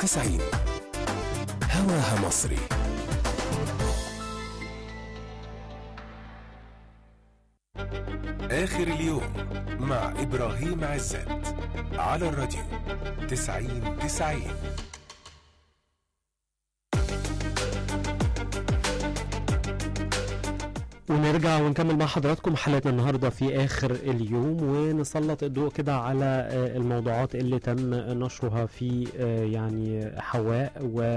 90 هواها مصري آخر اليوم مع إبراهيم عزت على الراديو 90 90 ونرجع ونكمل مع حضراتكم حلقتنا النهارده في اخر اليوم ونسلط الضوء كده على آه، الموضوعات اللي تم نشرها في آه، يعني حواء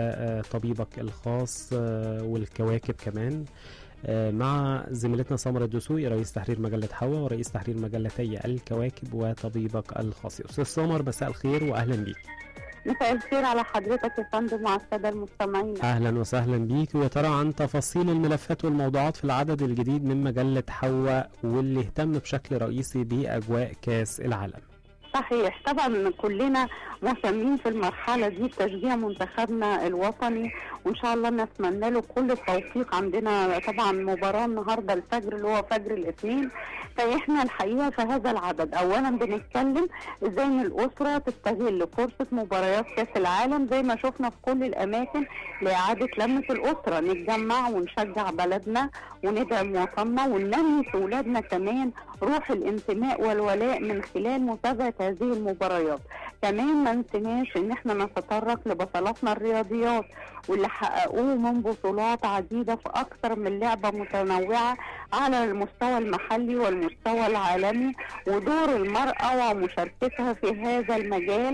وطبيبك الخاص آه، والكواكب كمان آه، مع زميلتنا سمرة الدسوقي رئيس تحرير مجلة حواء ورئيس تحرير مجلتي الكواكب وطبيبك الخاص أستاذ سمر مساء الخير وأهلا بيك مساء الخير على حضرتك يا فندم وعلى الساده المستمعين اهلا وسهلا بيك ويا ترى عن تفاصيل الملفات والموضوعات في العدد الجديد من مجله حواء واللي اهتم بشكل رئيسي باجواء كاس العالم صحيح طبعا كلنا مهتمين في المرحله دي بتشجيع منتخبنا الوطني وان شاء الله نتمنى له كل التوفيق عندنا طبعا مباراه النهارده الفجر اللي هو فجر الاثنين فاحنا الحقيقه في هذا العدد اولا بنتكلم ازاي ان الاسره تستغل فرصه مباريات كاس العالم زي ما شفنا في كل الاماكن لاعاده لمه الاسره نتجمع ونشجع بلدنا وندعم وطننا وننمي في اولادنا كمان روح الانتماء والولاء من خلال متابعه هذه المباريات كمان ما ننساش ان احنا نتطرق لبطلاتنا الرياضيات واللي حققوه من بطولات عديده في اكثر من لعبه متنوعه على المستوى المحلي والمستوى العالمي ودور المراه ومشاركتها في هذا المجال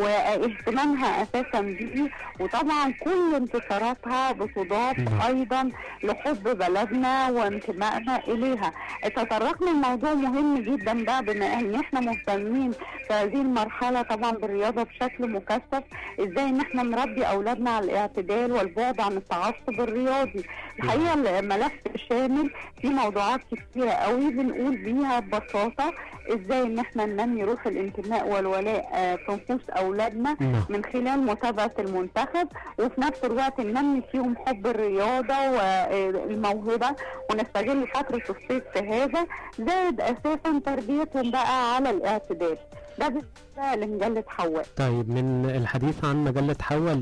واهتمامها اساسا به وطبعا كل انتصاراتها بتضاف نعم. ايضا لحب بلدنا وانتمائنا اليها تطرقنا الموضوع مهم جدا بقى بما ان احنا مهتمين في هذه المرحله طبعا بالرياضه بشكل مكثف ازاي ان احنا نربي اولادنا على الاعتدال والبعد عن التعصب الرياضي الحقيقه الملف شامل في موضوعات كتيره قوي بنقول بيها ببساطه ازاي ان احنا ننمي روح الانتماء والولاء آه، في نفوس اولادنا نعم من خلال متابعة المنتخب وفي نفس الوقت ننمي فيهم حب الرياضة والموهبة ونستغل فترة الصيف في هذا زائد أساسا تربيتهم بقى على الاعتدال ده بالنسبة لمجلة حواء طيب من الحديث عن مجله حواء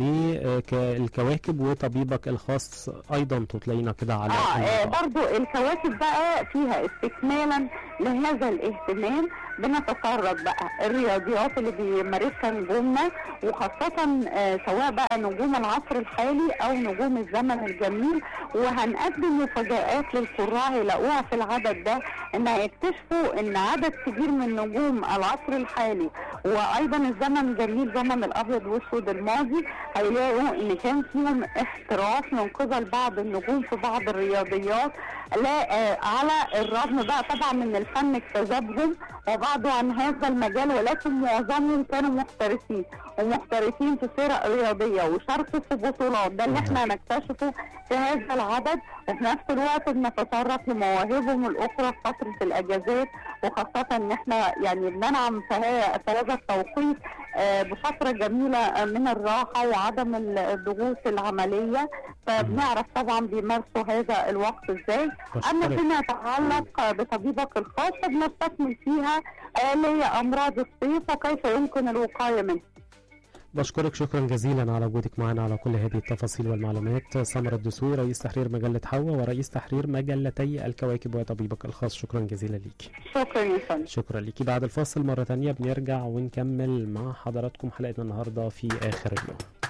للكواكب وطبيبك الخاص ايضا تطلعينا كده على اه آه، الموضوع. برضو الكواكب بقى فيها استكمالا لهذا الاهتمام بنتطرق بقى الرياضيات اللي بيمارسها نجومنا وخاصة آه، سواء بقى نجوم العصر الحالي أو نجوم الزمن الجميل وهنقدم مفاجآت للقراء يلاقوها في العدد ده إن هيكتشفوا إن عدد كبير من نجوم العصر الحالي وأيضا الزمن الجميل زمن الأبيض والأسود الماضي هيلاقوا إن كان فيهم احتراف من قبل بعض النجوم في بعض الرياضيات لا آه، على الرغم بقى طبعا من الفن اكتسابهم وبعضوا عن هذا المجال ولكن معظمهم كانوا محترفين ومحترفين في فرق رياضيه وشاركوا في بطولات ده اللي احنا هنكتشفه في هذا العدد وفي نفس الوقت بنتطرق لمواهبهم الاخرى في فتره الاجازات وخاصه ان احنا يعني بننعم في ها- في هذا التوقيت آه، بفتره جميله آه، من الراحه وعدم ال- الضغوط العمليه فبنعرف طبعا بيمارسوا هذا الوقت ازاي اما بشكرك. فيما يتعلق بطبيبك الخاص بنستكمل فيها آلية أمراض الصيف وكيف يمكن الوقاية منها بشكرك شكرا جزيلا على وجودك معنا على كل هذه التفاصيل والمعلومات سمر الدسوقي رئيس تحرير مجله حواء ورئيس تحرير مجلتي الكواكب وطبيبك الخاص شكرا جزيلا ليك شكرا يا فندم شكرا ليكي بعد الفاصل مرة تانية بنرجع ونكمل مع حضراتكم حلقتنا النهاردة في آخر اليوم